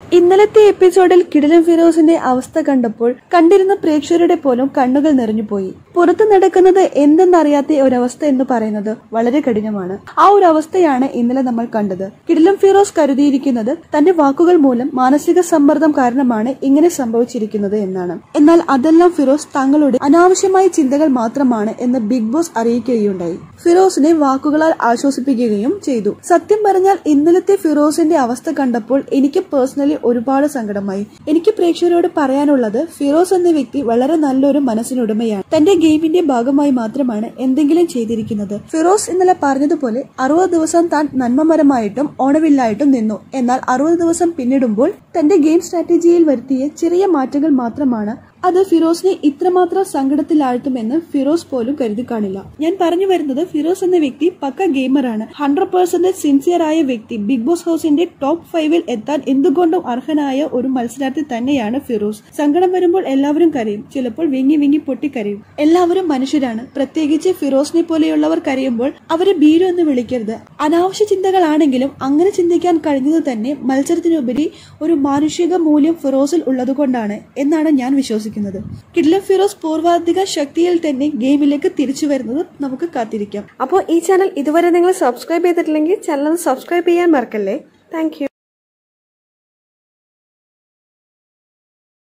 ഇന്നലത്തെ എപ്പിസോഡിൽ കിടിലൻ ഫിറോസിന്റെ അവസ്ഥ കണ്ടപ്പോൾ കണ്ടിരുന്ന പ്രേക്ഷകരുടെ പോലും കണ്ണുകൾ നിറഞ്ഞുപോയി പുറത്തു നടക്കുന്നത് എന്തെന്നറിയാത്ത ഒരവസ്ഥ എന്ന് പറയുന്നത് വളരെ കഠിനമാണ് ആ ഒരു അവസ്ഥയാണ് ഇന്നലെ നമ്മൾ കണ്ടത് കിടിലം ഫിറോസ് കരുതിയിരിക്കുന്നത് തന്റെ വാക്കുകൾ മൂലം മാനസിക സമ്മർദ്ദം കാരണമാണ് ഇങ്ങനെ സംഭവിച്ചിരിക്കുന്നത് എന്നാണ് എന്നാൽ അതെല്ലാം ഫിറോസ് തങ്ങളുടെ അനാവശ്യമായ ചിന്തകൾ മാത്രമാണ് എന്ന് ബിഗ് ബോസ് അറിയിക്കുകയുണ്ടായി ഫിറോസിനെ വാക്കുകളാൽ ആശ്വസിപ്പിക്കുകയും ചെയ്തു സത്യം പറഞ്ഞാൽ ഇന്നലത്തെ ഫിറോസിന്റെ അവസ്ഥ കണ്ടപ്പോൾ എനിക്ക് പേഴ്സണലി ഒരുപാട് സങ്കടമായി എനിക്ക് പ്രേക്ഷകരോട് പറയാനുള്ളത് ഫിറോസ് എന്ന വ്യക്തി വളരെ നല്ലൊരു മനസ്സിനുടമയാണ് തന്റെ ഗെയിമിന്റെ ഭാഗമായി മാത്രമാണ് എന്തെങ്കിലും ചെയ്തിരിക്കുന്നത് ഫിറോസ് ഇന്നലെ പറഞ്ഞതുപോലെ അറുപത് ദിവസം താൻ നന്മമരമായിട്ടും ഓണവില്ലായിട്ടും നിന്നു എന്നാൽ അറുപത് ദിവസം പിന്നിടുമ്പോൾ തന്റെ ഗെയിം സ്ട്രാറ്റജിയിൽ വരുത്തിയ ചെറിയ മാറ്റങ്ങൾ മാത്രമാണ് അത് ഫിറോസിനെ ഇത്രമാത്രം സങ്കടത്തിലാഴ്ത്തുമെന്ന് ഫിറോസ് പോലും കരുതി കാണില്ല ഞാൻ പറഞ്ഞു വരുന്നത് ഫിറോസ് എന്ന വ്യക്തി പക്ക ഗെയിമറാണ് ഹൺഡ്രഡ് പെർസെന്റേജ് സിൻസിയർ ആയ വ്യക്തി ബിഗ് ബോസ് ഹൗസിന്റെ ടോപ്പ് ഫൈവിൽ എത്താൻ എന്തുകൊണ്ടും അർഹനായ ഒരു മത്സരാർത്ഥി തന്നെയാണ് ഫിറോസ് സങ്കടം വരുമ്പോൾ എല്ലാവരും കരയും ചിലപ്പോൾ വിങ്ങി വിങ്ങി പൊട്ടിക്കരയും എല്ലാവരും മനുഷ്യരാണ് പ്രത്യേകിച്ച് ഫിറോസിനെ പോലെയുള്ളവർ കരയുമ്പോൾ അവരെ ഭീരു എന്ന് വിളിക്കരുത് അനാവശ്യ ചിന്തകളാണെങ്കിലും അങ്ങനെ ചിന്തിക്കാൻ കഴിഞ്ഞത് തന്നെ മത്സരത്തിനുപരി ഒരു മാനുഷിക മൂല്യം ഫിറോസിൽ ഉള്ളതുകൊണ്ടാണ് എന്നാണ് ഞാൻ വിശ്വസിക്കുന്നത് കിഡ്ലം ഫിറോസ് പൂർവാധിക ശക്തിയിൽ തന്നെ ഗെയിമിലേക്ക് തിരിച്ചു വരുന്നത് നമുക്ക് കാത്തിരിക്കാം അപ്പോൾ ഈ ചാനൽ ഇതുവരെ നിങ്ങൾ സബ്സ്ക്രൈബ് ചെയ്തിട്ടില്ലെങ്കിൽ ചാനൽ സബ്സ്ക്രൈബ് ചെയ്യാൻ മറക്കല്ലേ താങ്ക്